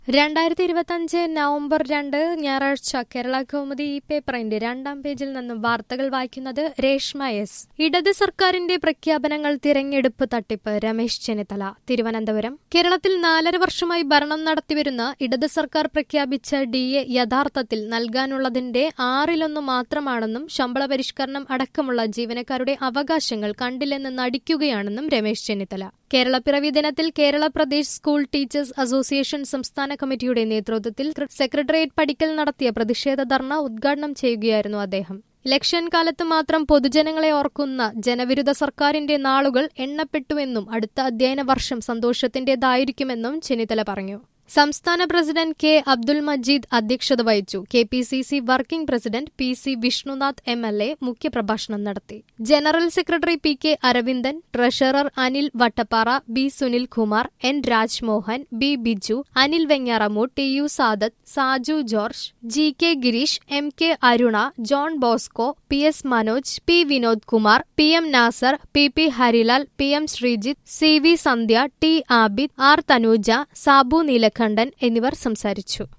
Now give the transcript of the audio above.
രണ്ടായിരത്തി ഇരുപത്തഞ്ച് നവംബർ രണ്ട് ഞായറാഴ്ച കേരള കൗമുദി ഈ പേപ്പറിന്റെ രണ്ടാം പേജിൽ നിന്നും വാർത്തകൾ വായിക്കുന്നത് രേഷ്മ എസ് ഇടത് സർക്കാരിന്റെ പ്രഖ്യാപനങ്ങൾ തിരഞ്ഞെടുപ്പ് തട്ടിപ്പ് രമേശ് ചെന്നിത്തല തിരുവനന്തപുരം കേരളത്തിൽ നാലര വർഷമായി ഭരണം നടത്തിവരുന്ന ഇടത് സർക്കാർ പ്രഖ്യാപിച്ച ഡി എ യഥാർത്ഥത്തിൽ നൽകാനുള്ളതിന്റെ ആറിലൊന്നു മാത്രമാണെന്നും ശമ്പള പരിഷ്കരണം അടക്കമുള്ള ജീവനക്കാരുടെ അവകാശങ്ങൾ കണ്ടില്ലെന്ന് നടിക്കുകയാണെന്നും രമേശ് ചെന്നിത്തല കേരളപ്പിറവി ദിനത്തിൽ Kerala Pradesh school teachers association സംസ്ഥാന കമ്മിറ്റിയുടെ നേതൃത്വത്തിൽ സെക്രട്ടേറിയറ്റ് പടിക്കൽ നടത്തിയ പ്രതിഷേധ ധർണ ഉദ്ഘാടനം ചെയ്യുകയായിരുന്നു അദ്ദേഹം ഇലക്ഷൻ കാലത്ത് മാത്രം പൊതുജനങ്ങളെ ഓർക്കുന്ന ജനവിരുദ്ധ സർക്കാരിന്റെ നാളുകൾ എണ്ണപ്പെട്ടുവെന്നും അടുത്ത അധ്യയന വർഷം സന്തോഷത്തിന്റേതായിരിക്കുമെന്നും ചെന്നിത്തല പറഞ്ഞു സംസ്ഥാന പ്രസിഡന്റ് കെ അബ്ദുൽ മജീദ് അധ്യക്ഷത വഹിച്ചു K P C C working president P C Vishnunath M L A മുഖ്യപ്രഭാഷണം നടത്തി general secretary P K Aravindan treasurer Anil Vattappara B Sunilkumar N Rajmohan B Biju Anil Venjaramoodu T U Sadath Saju George G K Gireesh M K Aruna John Bosco P S Manoj P Vinod Kumar P M Nasar P P Harilal P M Sreejith C V Sandhya T Abid R Thanuja Sabu Neelakantan എന്നിവർ സംസാരിച്ചു